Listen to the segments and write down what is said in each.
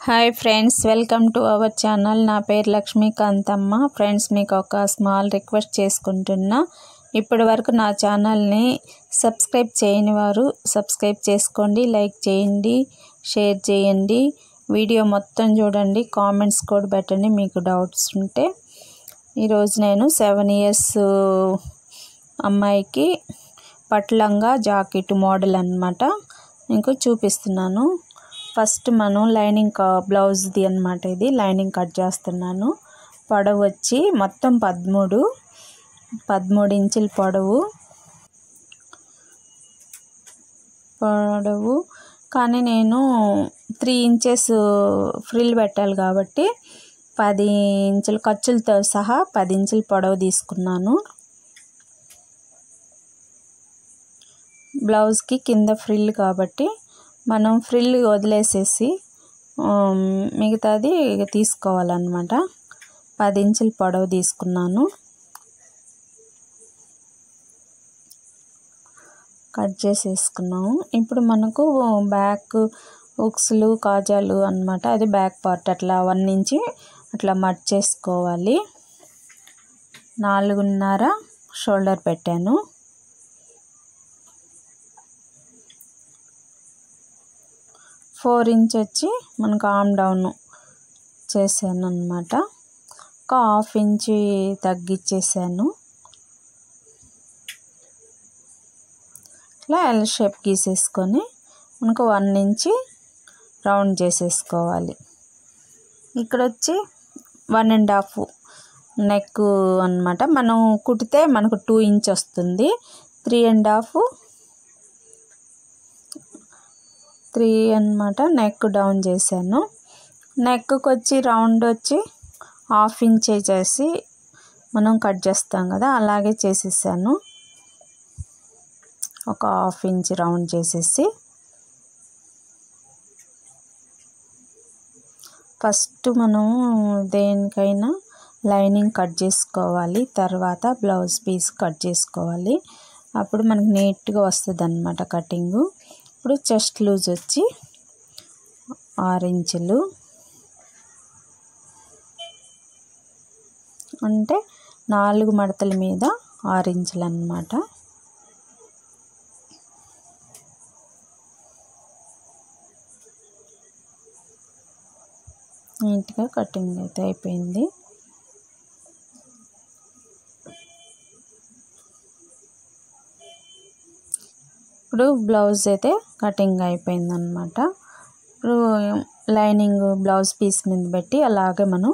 hi friends welcome to our channel నా పేరు Lakshmikanthamma friends మీకు ఒక స్మాల్ రిక్వెస్ట్ చేసుకుంటున్నా ఇప్పటి వరకు నా ఛానల్ని సబ్స్క్రైబ్ చేయని వారు సబ్స్క్రైబ్ చేసుకోండి లైక్ చేయండి షేర్ చేయండి వీడియో మొత్తం చూడండి కామెంట్స్ కూడా పెట్టండి మీకు డౌట్స్ ఉంటే ఈరోజు నేను సెవెన్ ఇయర్స్ అమ్మాయికి పట్లంగా జాకెట్ మోడల్ అనమాట మీకు చూపిస్తున్నాను ఫస్ట్ మనం లైనింగ్ బ్లౌజ్ది అనమాట ఇది లైనింగ్ కట్ చేస్తున్నాను పొడవు వచ్చి మొత్తం పదమూడు పదమూడు ఇంచుల పొడవు పొడవు కానీ నేను త్రీ ఇంచెస్ ఫ్రిల్ పెట్టాలి కాబట్టి పది ఇంచుల ఖర్చులతో సహా పది ఇంచుల పొడవు తీసుకున్నాను బ్లౌజ్కి కింద ఫ్రిల్ కాబట్టి మనం ఫ్రిల్ వదిలేసేసి మిగతాది తీసుకోవాలన్నమాట పది ఇంచుల పొడవు తీసుకున్నాను కట్ చేసేసుకున్నాము ఇప్పుడు మనకు బ్యాక్ ఉక్స్లు కాజాలు అనమాట అది బ్యాక్ పార్ట్ అట్లా వన్ ఇంచి అట్లా మట్ చేసుకోవాలి నాలుగున్నర షోల్డర్ పెట్టాను ఫోర్ ఇంచ్ వచ్చి మనకు ఆమ్ డౌన్ చేశాను అనమాట ఒక హాఫ్ ఇంచి తగ్గించేసాను ఇట్లా ఎల్ షేప్ గీసేసుకొని మనకు వన్ ఇంచి రౌండ్ చేసేసుకోవాలి ఇక్కడ వచ్చి వన్ అండ్ హాఫ్ నెక్ అనమాట మనం కుడితే మనకు టూ ఇంచ్ వస్తుంది త్రీ అండ్ హాఫ్ త్రీ అనమాట నెక్ డౌన్ చేశాను నెక్కి వచ్చి రౌండ్ వచ్చి హాఫ్ ఇంచ్ చేసి మనం కట్ చేస్తాం కదా అలాగే చేసేసాను ఒక హాఫ్ ఇంచ్ రౌండ్ చేసేసి ఫస్ట్ మనం దేనికైనా లైనింగ్ కట్ చేసుకోవాలి తర్వాత బ్లౌజ్ పీస్ కట్ చేసుకోవాలి అప్పుడు మనకు నీట్గా వస్తుంది అనమాట కటింగు ఇప్పుడు చెస్ట్ లూజ్ వచ్చి ఆరు ఇంచులు అంటే నాలుగు మడతల మీద ఆరు ఇంచులు అన్నమాట నీట్గా కటింగ్ అయితే అయిపోయింది ఇప్పుడు బ్లౌజ్ అయితే కటింగ్ అయిపోయిందనమాట ఇప్పుడు లైనింగ్ బ్లౌజ్ పీస్ మీద పెట్టి అలాగే మనం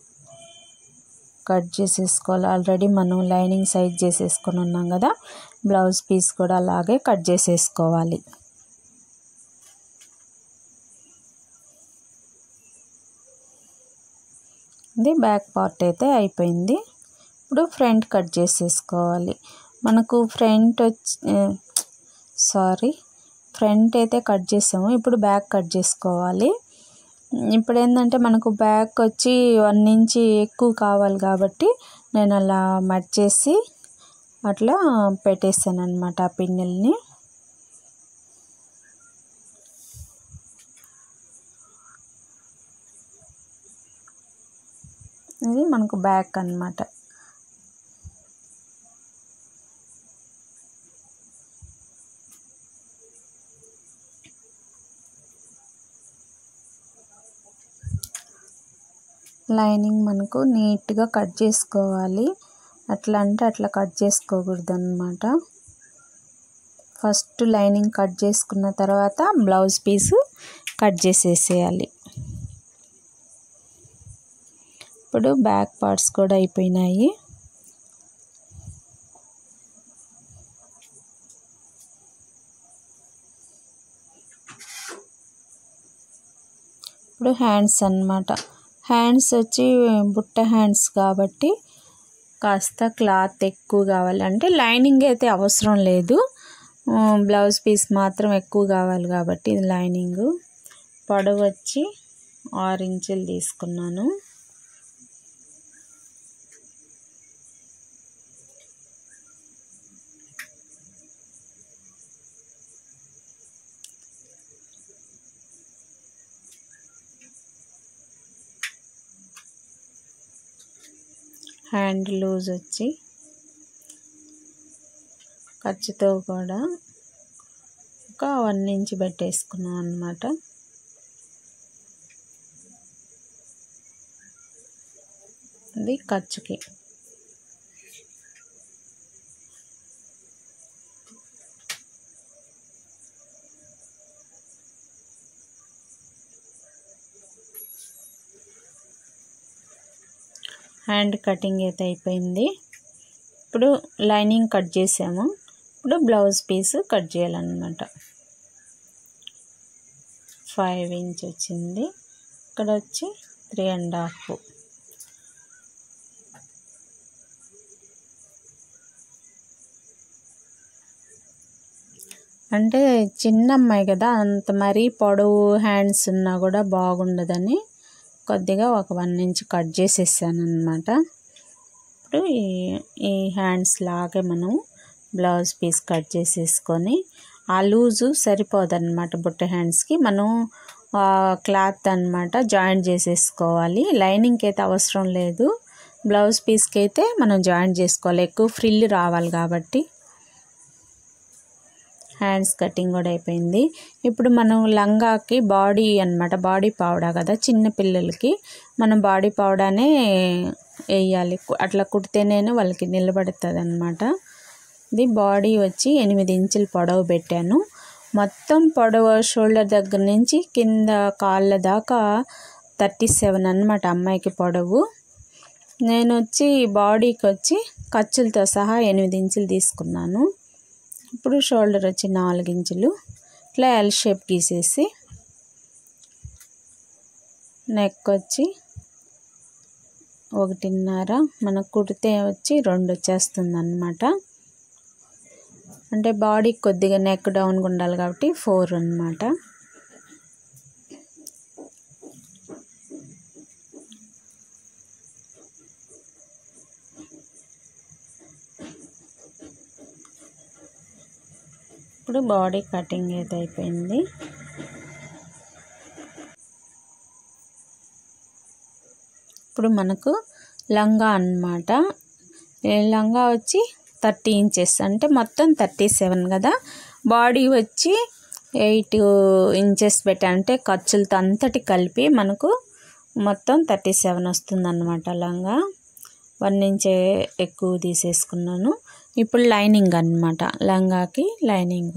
కట్ చేసేసుకోవాలి ఆల్రెడీ మనం లైనింగ్ సైజ్ చేసేసుకొని ఉన్నాం కదా బ్లౌజ్ పీస్ కూడా అలాగే కట్ చేసేసుకోవాలి ఇది బ్యాక్ పార్ట్ అయితే అయిపోయింది ఇప్పుడు ఫ్రంట్ కట్ చేసేసుకోవాలి మనకు ఫ్రంట్ వచ్చి సారీ ఫ్రంట్ అయితే కట్ చేసాము ఇప్పుడు బ్యాక్ కట్ చేసుకోవాలి ఇప్పుడు ఏంటంటే మనకు బ్యాక్ వచ్చి వన్ ఇంచి ఎక్కువ కావాలి కాబట్టి నేను అలా మట్ చేసి అట్లా పెట్టేసాను అనమాట ఆ పిన్నెల్ని ఇది మనకు బ్యాక్ అనమాట లైనింగ్ మనకు నీట్గా కట్ చేసుకోవాలి అట్లా అంటే అట్లా కట్ చేసుకోకూడదు అనమాట ఫస్ట్ లైనింగ్ కట్ చేసుకున్న తర్వాత బ్లౌజ్ పీస్ కట్ చేసేసేయాలి ఇప్పుడు బ్యాక్ పార్ట్స్ కూడా అయిపోయినాయి ఇప్పుడు హ్యాండ్స్ అన్నమాట హ్యాండ్స్ వచ్చి బుట్ట హ్యాండ్స్ కాబట్టి కాస్త క్లాత్ ఎక్కువ కావాలి అంటే లైనింగ్ అయితే అవసరం లేదు బ్లౌజ్ పీస్ మాత్రం ఎక్కువ కావాలి కాబట్టి ఇది లైనింగ్ పొడవు వచ్చి ఆరు ఇంచులు తీసుకున్నాను హ్యాండ్ లూజ్ వచ్చి ఖర్చుతో కూడా ఒక వన్ ఇంచ్ పెట్టేసుకున్నాం అనమాట అది ఖర్చుకి హ్యాండ్ కటింగ్ అయితే అయిపోయింది ఇప్పుడు లైనింగ్ కట్ చేసాము ఇప్పుడు బ్లౌజ్ పీస్ కట్ చేయాలన్నమాట ఫైవ్ ఇంచ్ వచ్చింది ఇక్కడ వచ్చి త్రీ అండ్ హాఫ్ అంటే చిన్న అమ్మాయి కదా అంత మరీ పొడవు హ్యాండ్స్ ఉన్నా కూడా బాగుండదని కొద్దిగా ఒక వన్ ఇంచ్ కట్ చేసేసాను అనమాట ఇప్పుడు ఈ ఈ హ్యాండ్స్ లాగే మనం బ్లౌజ్ పీస్ కట్ చేసేసుకొని ఆ లూజు సరిపోదన్నమాట బుట్ట హ్యాండ్స్కి మనం క్లాత్ అనమాట జాయింట్ చేసేసుకోవాలి లైనింగ్కి అయితే అవసరం లేదు బ్లౌజ్ పీస్కి అయితే మనం జాయింట్ చేసుకోవాలి ఎక్కువ ఫ్రిల్ రావాలి కాబట్టి హ్యాండ్స్ కటింగ్ కూడా అయిపోయింది ఇప్పుడు మనం లంగాకి బాడీ అనమాట బాడీ పౌడా కదా చిన్న పిల్లలకి మనం బాడీ పౌడానే వేయాలి అట్లా కుడితేనే వాళ్ళకి నిలబడుతుంది అనమాట ఇది బాడీ వచ్చి ఎనిమిది ఇంచులు పొడవు పెట్టాను మొత్తం పొడవు షోల్డర్ దగ్గర నుంచి కింద కాళ్ళ దాకా థర్టీ సెవెన్ అనమాట అమ్మాయికి పొడవు నేను వచ్చి బాడీకి వచ్చి ఖర్చులతో సహా ఎనిమిది ఇంచులు తీసుకున్నాను ఇప్పుడు షోల్డర్ వచ్చి నాలుగు ఇంచులు ఇట్లా ఎల్ షేప్ గీసేసి నెక్ వచ్చి ఒకటిన్నర మనకు కుడితే వచ్చి రెండు వచ్చేస్తుంది అనమాట అంటే బాడీకి కొద్దిగా నెక్ డౌన్గా ఉండాలి కాబట్టి ఫోర్ అనమాట ఇప్పుడు బాడీ కటింగ్ అయితే అయిపోయింది ఇప్పుడు మనకు లంగా అన్నమాట లంగా వచ్చి థర్టీ ఇంచెస్ అంటే మొత్తం థర్టీ సెవెన్ కదా బాడీ వచ్చి ఎయిట్ ఇంచెస్ పెట్టి అంటే ఖర్చులతో అంతటి కలిపి మనకు మొత్తం థర్టీ సెవెన్ వస్తుంది అన్నమాట లంగా వన్ ఇంచే ఎక్కువ తీసేసుకున్నాను ఇప్పుడు లైనింగ్ అన్నమాట లంగాకి లైనింగ్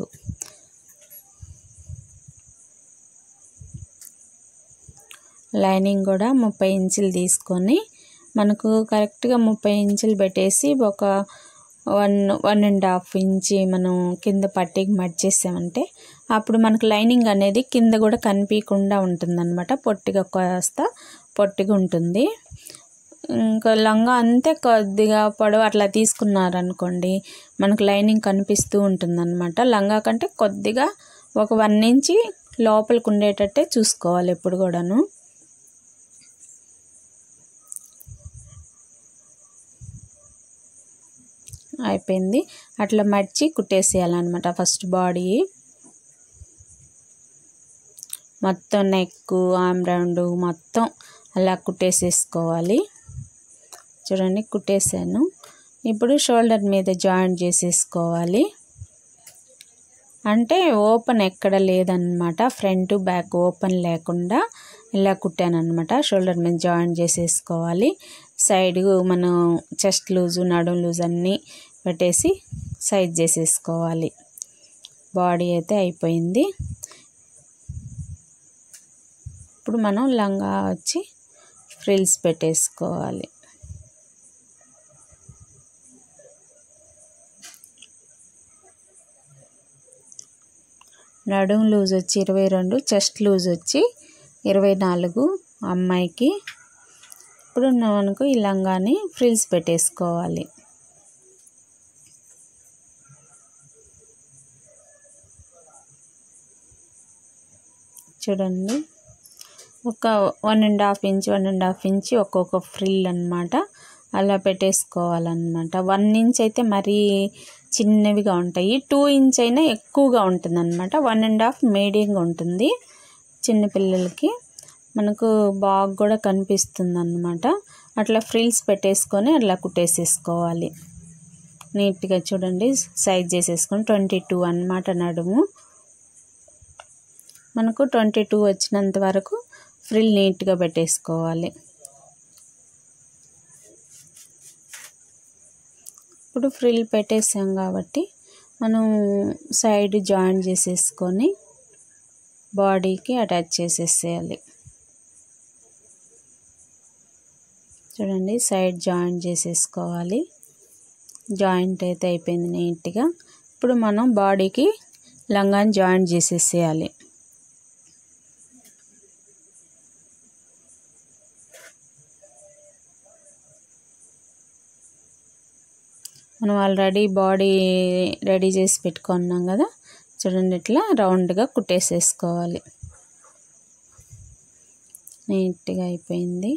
లైనింగ్ కూడా ముప్పై ఇంచులు తీసుకొని మనకు కరెక్ట్గా ముప్పై ఇంచులు పెట్టేసి ఒక వన్ వన్ అండ్ హాఫ్ ఇంచి మనం కింద పట్టీకి మడిచేసామంటే అప్పుడు మనకు లైనింగ్ అనేది కింద కూడా కనిపించకుండా ఉంటుందన్నమాట పొట్టిగా కాస్త పొట్టిగా ఉంటుంది ఇంకా లంగా అంతే కొద్దిగా పొడవు అట్లా తీసుకున్నారనుకోండి మనకు లైనింగ్ కనిపిస్తూ ఉంటుందన్నమాట లంగా కంటే కొద్దిగా ఒక వన్ ఇంచి లోపలికి ఉండేటట్టే చూసుకోవాలి ఎప్పుడు కూడాను అయిపోయింది అట్లా మడిచి కుట్టేసేయాలన్నమాట ఫస్ట్ బాడీ మొత్తం నెక్ ఆమ్ రౌండ్ మొత్తం అలా కుట్టేసేసుకోవాలి చూడండి కుట్టేసాను ఇప్పుడు షోల్డర్ మీద జాయింట్ చేసేసుకోవాలి అంటే ఓపెన్ ఎక్కడ లేదనమాట ఫ్రంట్ బ్యాక్ ఓపెన్ లేకుండా ఇలా కుట్టాను అనమాట షోల్డర్ మీద జాయింట్ చేసేసుకోవాలి సైడ్ మనం చెస్ట్ లూజు నడుం లూజ్ అన్నీ పెట్టేసి సైజ్ చేసేసుకోవాలి బాడీ అయితే అయిపోయింది ఇప్పుడు మనం లంగా వచ్చి ఫ్రిల్స్ పెట్టేసుకోవాలి నడుం లూజ్ వచ్చి ఇరవై రెండు చెస్ట్ లూజ్ వచ్చి ఇరవై నాలుగు అమ్మాయికి ఇప్పుడు మనకు ఈ లంగాని ఫ్రిల్స్ పెట్టేసుకోవాలి చూడండి ఒక one and half inch one and half inch ఒక్కొక్క ఫ్రిల్ అనమాట అలా పెట్టేసుకోవాలన్నమాట వన్ ఇంచ్ అయితే మరీ చిన్నవిగా ఉంటాయి టూ ఇంచ్ అయినా ఎక్కువగా ఉంటుంది అనమాట వన్ అండ్ హాఫ్ మీడియంగా ఉంటుంది చిన్నపిల్లలకి మనకు బాగా కూడా కనిపిస్తుంది అన్నమాట అట్లా ఫ్రిల్స్ పెట్టేసుకొని అట్లా కుట్టేసేసుకోవాలి నీట్గా చూడండి సైజ్ చేసేసుకొని ట్వంటీ టూ అనమాట నడుము మనకు ట్వంటీ టూ వచ్చినంత వరకు ఫ్రిల్ నీట్గా పెట్టేసుకోవాలి ఇప్పుడు ఫ్రిల్ పెట్టేసాం కాబట్టి మనం సైడ్ జాయిన్ చేసేసుకొని బాడీకి అటాచ్ చేసేసేయాలి చూడండి సైడ్ జాయిన్ చేసేసుకోవాలి జాయింట్ అయితే అయిపోయింది నీట్గా ఇప్పుడు మనం బాడీకి లంగాని జాయింట్ చేసేసేయాలి మనం ఆల్రెడీ బాడీ రెడీ చేసి పెట్టుకున్నాం కదా చూడండి ఇట్లా రౌండ్గా కుట్టేసేసుకోవాలి నీట్గా అయిపోయింది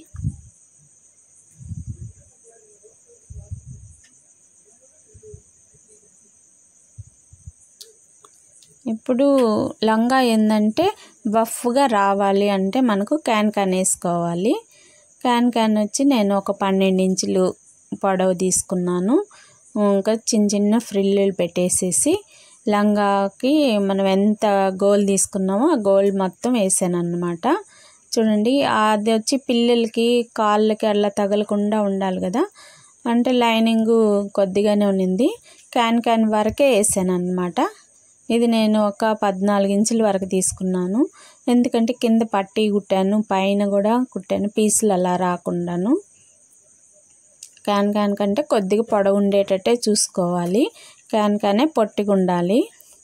ఇప్పుడు లంగా ఏంటంటే బఫ్గా రావాలి అంటే మనకు క్యాన్ క్యాన్ వేసుకోవాలి క్యాన్ క్యాన్ వచ్చి నేను ఒక పన్నెండు ఇంచులు పొడవు తీసుకున్నాను ఇంకా చిన్న చిన్న ఫ్రిల్లులు పెట్టేసేసి లంగాకి మనం ఎంత గోల్ తీసుకున్నామో ఆ గోల్ మొత్తం వేసాను అనమాట చూడండి అది వచ్చి పిల్లలకి కాళ్ళకి అట్లా తగలకుండా ఉండాలి కదా అంటే లైనింగ్ కొద్దిగానే ఉన్నింది క్యాన్ క్యాన్ వరకే వేసాను అనమాట ఇది నేను ఒక పద్నాలుగు ఇంచుల వరకు తీసుకున్నాను ఎందుకంటే కింద పట్టి కుట్టాను పైన కూడా కుట్టాను పీసులు అలా రాకుండాను క్యాన్ క్యాన్ కంటే కొద్దిగా పొడవు ఉండేటట్టే చూసుకోవాలి క్యాన్ క్యానే పొట్టిగా ఉండాలి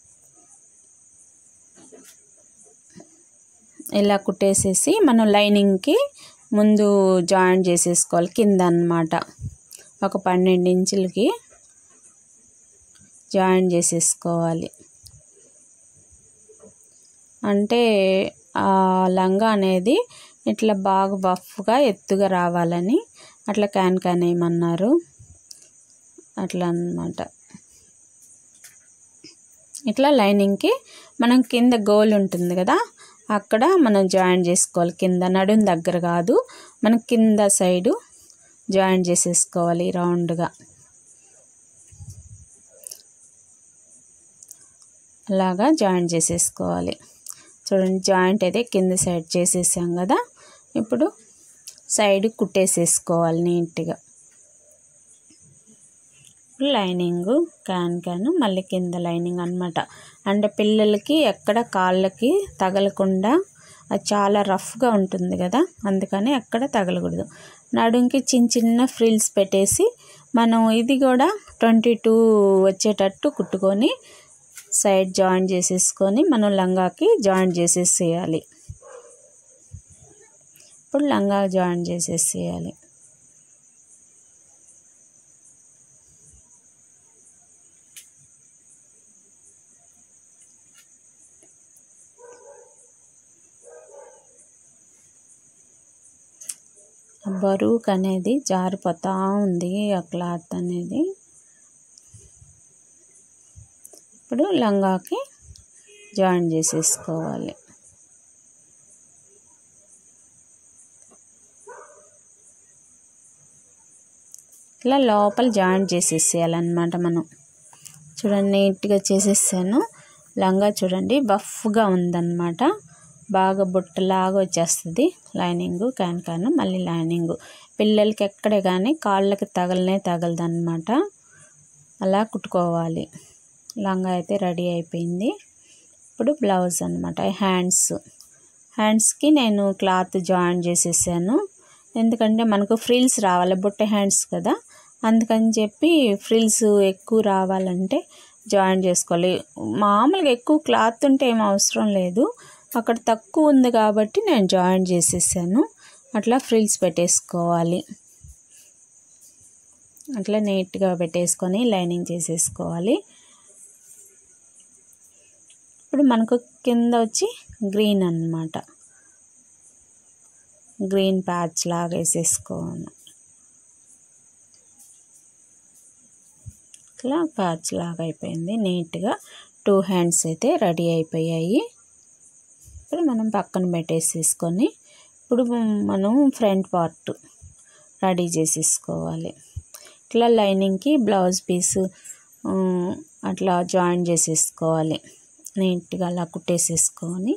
ఇలా కుట్టేసేసి మనం లైనింగ్కి ముందు జాయిన్ చేసేసుకోవాలి కింద అన్నమాట ఒక పన్నెండు ఇంచులకి జాయిన్ చేసేసుకోవాలి అంటే ఆ లంగా అనేది ఇట్లా బాగా బఫ్గా ఎత్తుగా రావాలని అట్లా క్యాన్ క్యాన్ వేయమన్నారు అట్లా అన్నమాట ఇట్లా లైనింగ్కి మనం కింద గోల్ ఉంటుంది కదా అక్కడ మనం జాయిన్ చేసుకోవాలి కింద నడుం దగ్గర కాదు మనం కింద సైడు జాయిన్ చేసేసుకోవాలి రౌండ్గా అలాగా జాయిన్ చేసేసుకోవాలి చూడండి జాయింట్ అయితే కింద సైడ్ చేసేసాం కదా ఇప్పుడు సైడ్ కుట్టేసేసుకోవాలి నీట్గా లైనింగ్ క్యాన్ క్యాన్ మళ్ళీ కింద లైనింగ్ అనమాట అంటే పిల్లలకి ఎక్కడ కాళ్ళకి తగలకుండా అది చాలా రఫ్గా ఉంటుంది కదా అందుకని ఎక్కడ తగలకూడదు నడుంకి చిన్న చిన్న ఫ్రిల్స్ పెట్టేసి మనం ఇది కూడా ట్వంటీ టూ వచ్చేటట్టు కుట్టుకొని సైడ్ జాయిన్ చేసేసుకొని మనం లంగాకి జాయిన్ చేసేసేయాలి ఇప్పుడు లంగా జాయిన్ చేసేసేయాలి బరువుకు అనేది జారిపోతూ ఉంది ఆ క్లాత్ అనేది ఇప్పుడు లంగాకి జాయిన్ చేసేసుకోవాలి ఇట్లా లోపల జాయిన్ చేసేసేయాలన్నమాట మనం చూడండి నీట్గా చేసేసాను లంగా చూడండి బఫ్గా ఉందన్నమాట బాగా బుట్టలాగా వచ్చేస్తుంది లైనింగ్ క్యాన్ క్యాన్ మళ్ళీ లైనింగ్ పిల్లలకి ఎక్కడే కానీ కాళ్ళకి తగలనే తగలదన్నమాట అలా కుట్టుకోవాలి లంగా అయితే రెడీ అయిపోయింది ఇప్పుడు బ్లౌజ్ అనమాట హ్యాండ్స్ హ్యాండ్స్కి నేను క్లాత్ జాయిన్ చేసేసాను ఎందుకంటే మనకు ఫ్రిల్స్ రావాలి బుట్ట హ్యాండ్స్ కదా అందుకని చెప్పి ఫ్రిల్స్ ఎక్కువ రావాలంటే జాయిన్ చేసుకోవాలి మామూలుగా ఎక్కువ క్లాత్ ఉంటే ఏం అవసరం లేదు అక్కడ తక్కువ ఉంది కాబట్టి నేను జాయిన్ చేసేసాను అట్లా ఫ్రిల్స్ పెట్టేసుకోవాలి అట్లా నీట్గా పెట్టేసుకొని లైనింగ్ చేసేసుకోవాలి ఇప్పుడు మనకు కింద వచ్చి గ్రీన్ అన్నమాట గ్రీన్ ప్యాచ్ లాగా వేసేసుకోవాలి ఇట్లా ప్యాచ్ లాగా అయిపోయింది నీట్గా టూ హ్యాండ్స్ అయితే రెడీ అయిపోయాయి ఇప్పుడు మనం పక్కన పెట్టేసేసుకొని ఇప్పుడు మనం ఫ్రంట్ పార్ట్ రెడీ చేసేసుకోవాలి ఇట్లా లైనింగ్కి బ్లౌజ్ పీస్ అట్లా జాయిన్ చేసేసుకోవాలి నీట్గా అలా కుట్టేసేసుకొని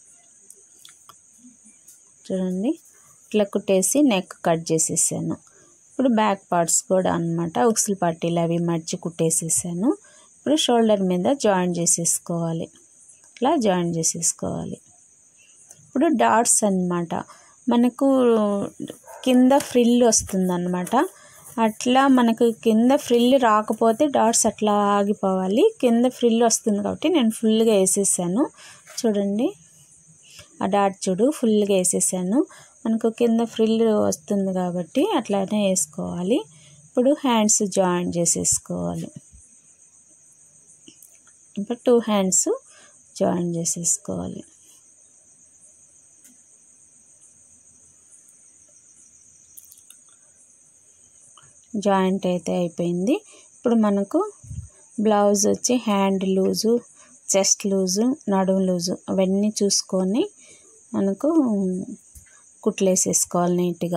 చూడండి ఇట్లా కుట్టేసి నెక్ కట్ చేసేసాను ఇప్పుడు బ్యాక్ పార్ట్స్ కూడా అనమాట ఉక్సులు పట్టీలు అవి మర్చి కుట్టేసేసాను ఇప్పుడు షోల్డర్ మీద జాయిన్ చేసేసుకోవాలి ఇట్లా జాయిన్ చేసేసుకోవాలి ఇప్పుడు డాట్స్ అన్నమాట మనకు కింద ఫ్రిల్ వస్తుందన్నమాట అట్లా మనకు కింద ఫ్రిల్ రాకపోతే డాట్స్ అట్లా ఆగిపోవాలి కింద ఫ్రిల్ వస్తుంది కాబట్టి నేను ఫుల్గా వేసేసాను చూడండి ఆ డాట్ చూడు ఫుల్గా వేసేసాను మనకు కింద ఫ్రిల్ వస్తుంది కాబట్టి అట్లానే వేసుకోవాలి ఇప్పుడు హ్యాండ్స్ జాయిన్ చేసేసుకోవాలి ఇప్పుడు టూ హ్యాండ్స్ జాయిన్ చేసేసుకోవాలి జాయింట్ అయితే అయిపోయింది ఇప్పుడు మనకు బ్లౌజ్ వచ్చి హ్యాండ్ లూజు చెస్ట్ లూజు నడుము లూజు అవన్నీ చూసుకొని మనకు కుట్లేసేసుకోవాలి నీట్గా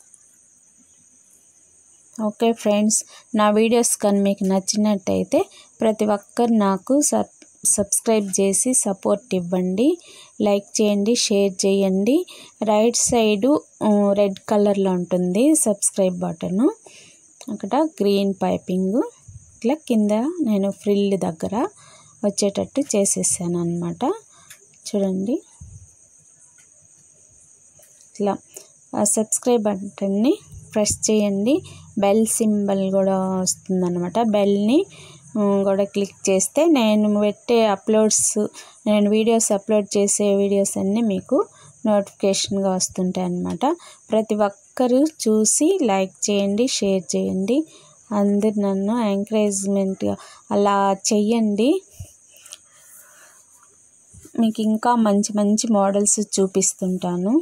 ఓకే ఫ్రెండ్స్ నా వీడియోస్ కానీ మీకు నచ్చినట్టయితే ప్రతి ఒక్కరు నాకు సబ్ సబ్స్క్రైబ్ చేసి సపోర్ట్ ఇవ్వండి లైక్ చేయండి షేర్ చేయండి రైట్ సైడు రెడ్ కలర్లో ఉంటుంది సబ్స్క్రైబ్ బటను అక్కడ గ్రీన్ పైపింగ్ ఇట్లా కింద నేను ఫ్రిల్ దగ్గర వచ్చేటట్టు చేసేసాను అనమాట చూడండి ఇట్లా సబ్స్క్రైబ్ బటన్ని ప్రెస్ చేయండి బెల్ సింబల్ కూడా వస్తుందన్నమాట బెల్ని కూడా క్లిక్ చేస్తే నేను పెట్టే అప్లోడ్స్ నేను వీడియోస్ అప్లోడ్ చేసే వీడియోస్ అన్నీ మీకు నోటిఫికేషన్గా వస్తుంటాయి అన్నమాట ప్రతి ఒక్కరూ చూసి లైక్ చేయండి షేర్ చేయండి అందరు నన్ను ఎంకరేజ్మెంట్గా అలా చెయ్యండి మీకు ఇంకా మంచి మంచి మోడల్స్ చూపిస్తుంటాను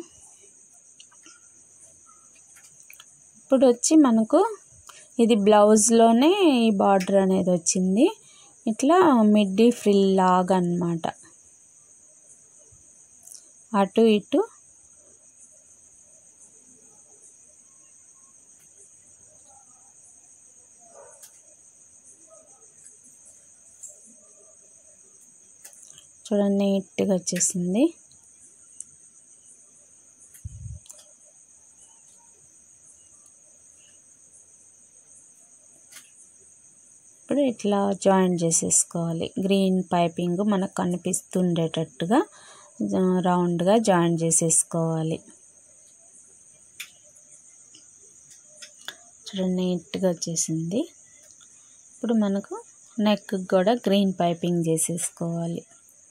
ఇప్పుడు వచ్చి మనకు ఇది బ్లౌజ్లోనే ఈ బార్డర్ అనేది వచ్చింది ఇట్లా మిడ్డీ ఫ్రిల్ లాగా అనమాట అటు ఇటు చూడండి నీట్గా వచ్చేసింది ఇప్పుడు ఇట్లా జాయిన్ చేసేసుకోవాలి గ్రీన్ పైపింగ్ మనకు కనిపిస్తుండేటట్టుగా రౌండ్గా జాయిన్ చేసేసుకోవాలి చూడండి నీట్గా వచ్చేసింది ఇప్పుడు మనకు నెక్ కూడా గ్రీన్ పైపింగ్ చేసేసుకోవాలి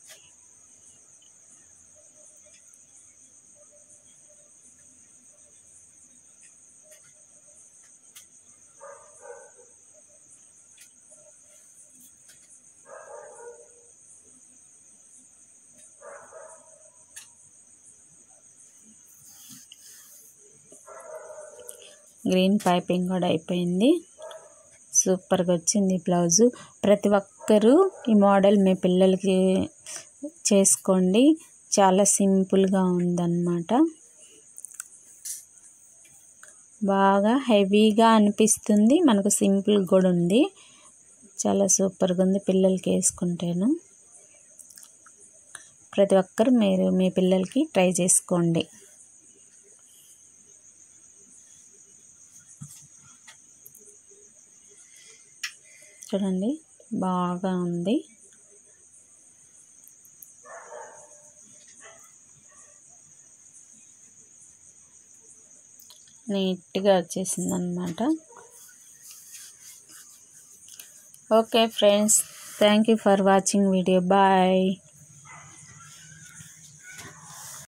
గ్రీన్ పైపింగ్ కూడా అయిపోయింది సూపర్గా వచ్చింది బ్లౌజు ప్రతి ఒక్కరూ ఈ మోడల్ మీ పిల్లలకి చేసుకోండి చాలా సింపుల్గా ఉందన్నమాట బాగా హెవీగా అనిపిస్తుంది మనకు సింపుల్ కూడా ఉంది చాలా సూపర్గా ఉంది పిల్లలకి వేసుకుంటేను ప్రతి ఒక్కరు మీరు మీ పిల్లలకి ట్రై చేసుకోండి చూడండి బాగా ఉంది నీట్గా వచ్చేసింది అనమాట okay friends thank you for watching video bye